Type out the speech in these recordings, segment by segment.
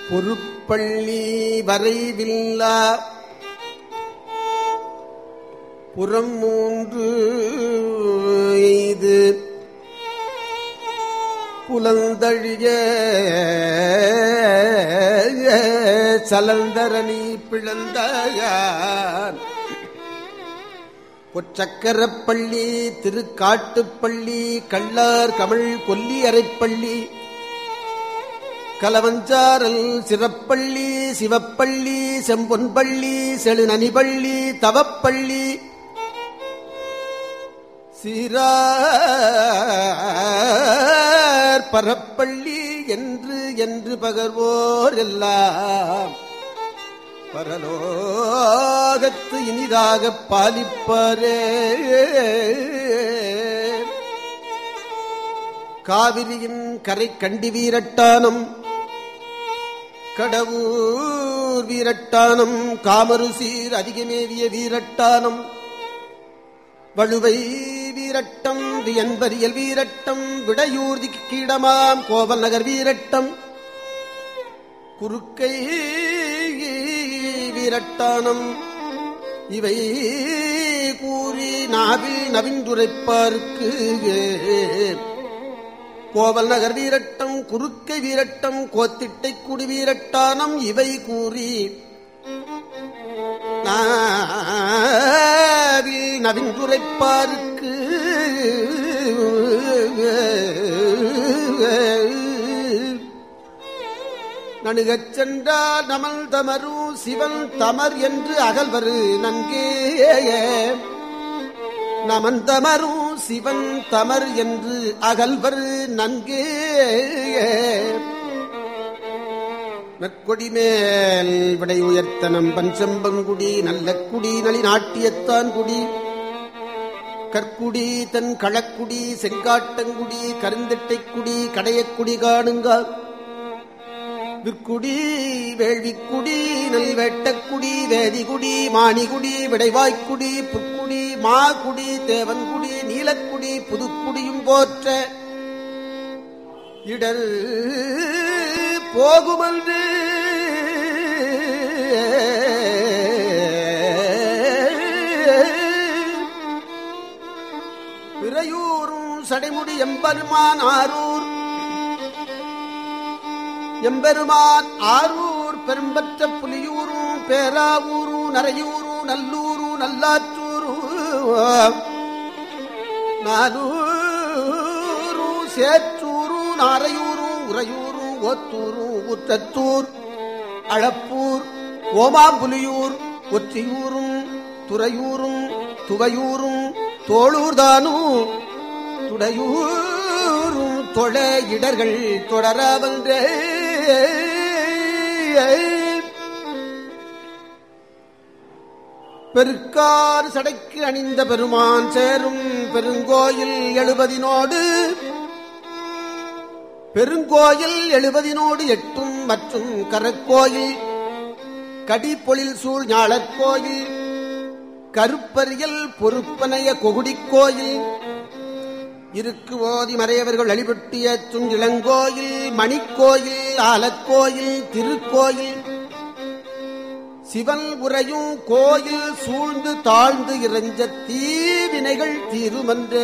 பொறுப்பள்ளி வரைவில்லா புறம் மூன்று எய்து புலந்தழிய சலந்தரணி பிழந்தாயார் பொற்றக்கரப்பள்ளி திருக்காட்டுப்பள்ளி கள்ளார் கமிழ் கொல்லி அரைப்பள்ளி கலவஞ்சாரல் சிறப்பள்ளி சிவப்பள்ளி செம்பொன்பள்ளி செழுநனிபள்ளி தவப்பள்ளி சீரார் பரப்பள்ளி என்று என்று பகர்வோர் எல்லாம் பரலோகத்து இனிதாக பாலிப்பாரே காவிரியின் கரை கண்டி வீரட்டானம் கடவுர் வீரட்டானம் காமருசீர் அதிகமேவிய வீரட்டானம் வழுவை வீரட்டம் வியன்பரியல் வீரட்டம் விடையூர்தி கீடமாம் கோவல் நகர் வீரட்டம் குறுக்கை வீரட்டானம் இவை கூறி நாவில் நவிந்துரைப்பாருக்கு கோவல் நகர் வீரட்டம் குறுக்கை வீரட்டம் கோத்திட்டை குடி வீரட்டானம் இவை கூறி நாவில் நவிந்துரைப்பாருக்கு நணுகச் சென்றால் நமல் தமரும் சிவன் தமர் என்று அகல்வரு நன்கே நமந்தமரும் சிவன் தமர் என்று அகல்வர் நன்கே நற்கொடி மேல் விடை உயர்த்த நம்பன் செம்பங்குடி நல்ல குடி நளி நாட்டியத்தான் குடி கற்குடி தன் களக்குடி செங்காட்டங்குடி கருந்திட்டைக்குடி கடையக்குடி காணுங்கால் விற்குடி வேள்விக்குடி நல்வேட்டக்குடி வேதிகுடி மாணிகுடி விடைவாய்க்குடி புற்குடி மாகுடி தேவன்குடி நீலக்குடி புதுக்குடியும் போற்ற இடர் போகுமன்று பிறையூரும் சடைமுடி எம்பெருமான் ஆரூர் எம்பெருமான் ஆரூர் பெரும்பற்ற புலியூரும் பேராவூரும் நரையூரும் நல்லூரும் நல்லாற்றூரும் நானூரும் சேற்றூரும் நாரையூரும் உறையூரும் ஓத்தூரும் ஊற்றத்தூர் அளப்பூர் ஓமாம்புலியூர் ஒற்றியூரும் துறையூரும் துவையூரும் தோளூர்தானும் துடையூரும் தொழ இடர்கள் தொடரவன்றே பெருக்கார் சடைக்கு அணிந்த பெருமான் சேரும் பெருங்கோயில் எழுபதினோடு பெருங்கோயில் எழுபதினோடு எட்டும் மற்றும் கரக்கோயில் கடிப்பொழில் சூழ் ஞாழற்கோயில் கருப்பரியல் பொறுப்பனைய கொகுடிக்கோயில் இருக்கு ஓதி மறையவர்கள் வழிபட்டிய துஞ்சிளங்கோயில் மணிக்கோயில் ஆலக்கோயில் திருக்கோயில் சிவன் உரையும் கோயில் சூழ்ந்து தாழ்ந்து இறைஞ்ச தீவினைகள் தீருமன்றே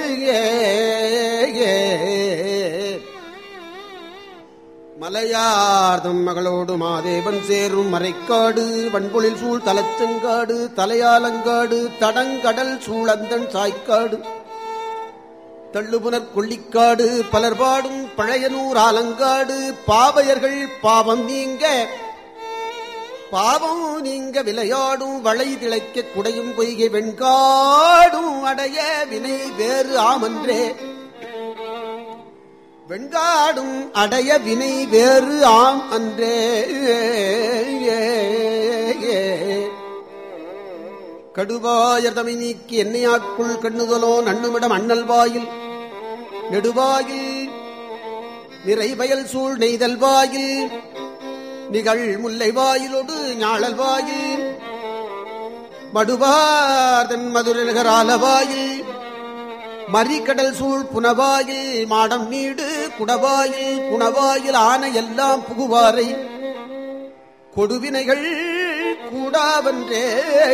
மலையார்தம் மகளோடு மாதேவன் சேரும் மறைக்காடு வன்பொழில் சூழ் தலச்செங்காடு தலையாலங்காடு தடங்கடல் சூழந்தன் சாய்க்காடு தள்ளுபுனர் கொள்ளிக்காடு பலர்பாடும் பழையனூர் ஆலங்காடு பாவையர்கள் பாவம் நீங்க பாவம் நீங்க விளையாடும் வளை திளைக்க குடையும் பொய்கை வெண்காடும் அடைய வினை வேறு ஆமன்றே வெண்காடும் அடைய வினை வேறு ஆம் அன்றே கடுவாயர் தமை நீக்கி என்னையாக்குள் கண்ணுதலோ நண்ணுமிடம் அண்ணல் வாயில் நெடுவாயில் நிறைவயல் சூழ் நெய்தல் வாயில் நிகழ் முல்லை வாயிலோடு ஞாழல் வாயில் மடுவார்தன் மதுரநகர் ஆலவாயில் மறிக்கடல் சூழ் புனவாயில் மாடம் நீடு குடவாயில் குணவாயில் ஆன எல்லாம் புகுவாரை கொடுவினைகள் கூடாவன்றே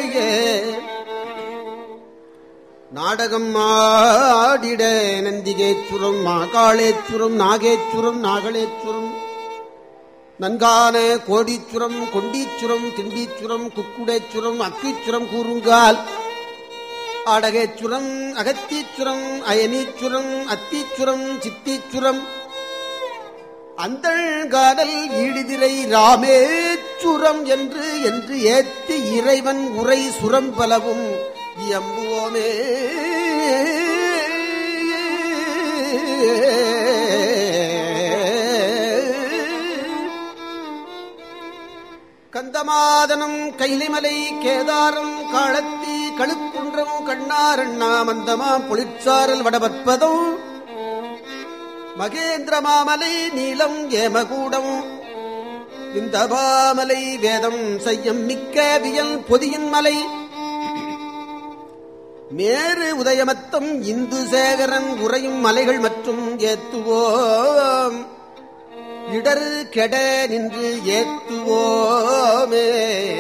நாடகம் ஆடிட நந்திகேச்சுரம் மாகாளேச்சுரம் நாகேச்சுரம் நாகளேச்சுரம் நன்கான கோடீச்சுரம் கொண்டீச்சுரம் திண்டீச்சுரம் குக்குடேச்சுரம் அக்கிச்சுரம் கூறுங்கால் ஆடகேச்சுரம் அகத்தீச்சுரம் அயனீச்சுரம் அத்தீச்சுரம் சித்தீச்சுரம் அந்தழ்காடல் ஈடிதிரை ராமேச்சுரம் என்று என்று ஏத்தி இறைவன் உரை சுரம் பலவும் எம்புவோமே கந்தமாதனம் கைலிமலை கேதாரம் காளத்தி கழுக்குன்றம் கண்ணாரண்ணா மந்தமா பொழிற்சாரல் வடபற்பதம் மகேந்திர மாமலை நீலம் ஏமகூடம் விந்தபாமலை வேதம் செய்யம் மிக்க வியல் பொதியின் மலை மேரு உதயமத்தம் இந்து சேகரன் உறையும் மலைகள் மற்றும் ஏத்துவோம் இடர் கெட நின்று ஏத்துவோமே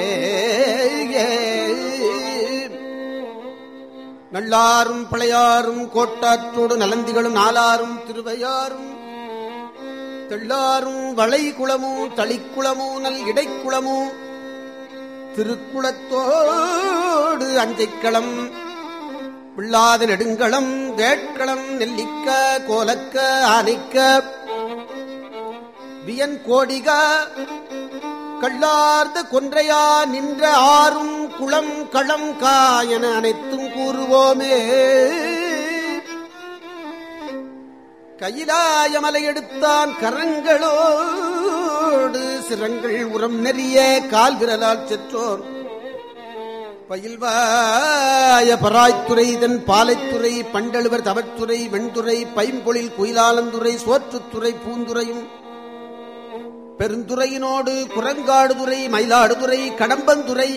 நல்லாரும் பழையாரும் கோட்டாற்றோடு நலந்திகளும் நாலாரும் திருவையாரும் தெள்ளாரும் வளைகுளமும் தளிக்குளமும் நல் இடைக்குளமும் திருக்குளத்தோடு அஞ்சைக்களம் பிள்ளாத நெடுங்களம் வேட்களம் நெல்லிக்க கோலக்க ஆனைக்க வியன் கோடிக கள்ளார்ந்த கொன்றையா நின்ற ஆறும் குளம் களம் காயன அனைத்தும் கூறுவோமே கையிலாயமலை எடுத்தான் கரங்களோடு சிரங்கள் உரம் நெறிய கால் விரலால் செற்றோன் பயில்வாய பராய்த்துறை இதன் பாலைத்துறை பண்டழுவர் தவத்துறை வெண்துறை பைம்பொழில் குயிலாலந்துறை சோற்றுத்துறை பூந்துறையும் பெருந்துறையினோடு குரங்காடுதுறை மயிலாடுதுறை கடம்பந்துறை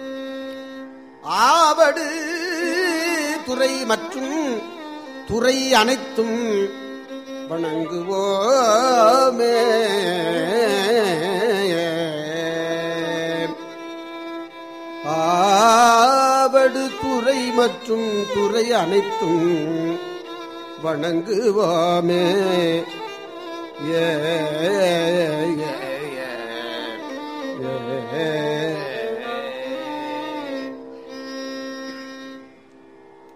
ஆவடு துறை மற்றும் துறை அனைத்தும் வணங்குவோமே ஆவடு துறை மற்றும் துறை அனைத்தும் வணங்குவோமே ஏ ஏ, ஏ, ஏ, ஏ.